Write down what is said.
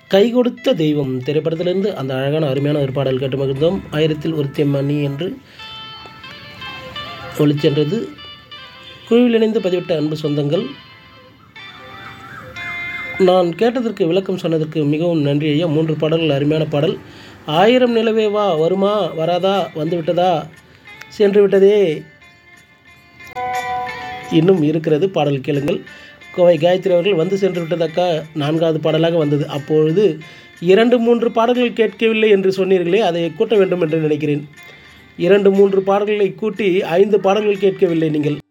கை கொடுத்த தெய்வம் திரைப்படத்திலிருந்து அந்த அழகான அருமையான ஒரு பாடல் கேட்டு மகிழ்ந்தோம் ஆயிரத்தில் ஒருத்திய மணி என்று ஒளிச்சென்றது குழுவில் இணைந்து பதிவிட்ட அன்பு சொந்தங்கள் நான் கேட்டதற்கு விளக்கம் சொன்னதற்கு மிகவும் நன்றி ஐயா மூன்று பாடல்கள் அருமையான பாடல் ஆயிரம் நிலவே வா வருமா வராதா வந்து விட்டதா சென்று விட்டதே இன்னும் இருக்கிறது பாடல் கேளுங்கள் கோவை காயத்ரி அவர்கள் வந்து சென்று விட்டதக்கா நான்காவது பாடலாக வந்தது அப்பொழுது இரண்டு மூன்று பாடல்கள் கேட்கவில்லை என்று சொன்னீர்களே அதை கூட்ட வேண்டும் என்று நினைக்கிறேன் இரண்டு மூன்று பாடல்களை கூட்டி ஐந்து பாடல்கள் கேட்கவில்லை நீங்கள்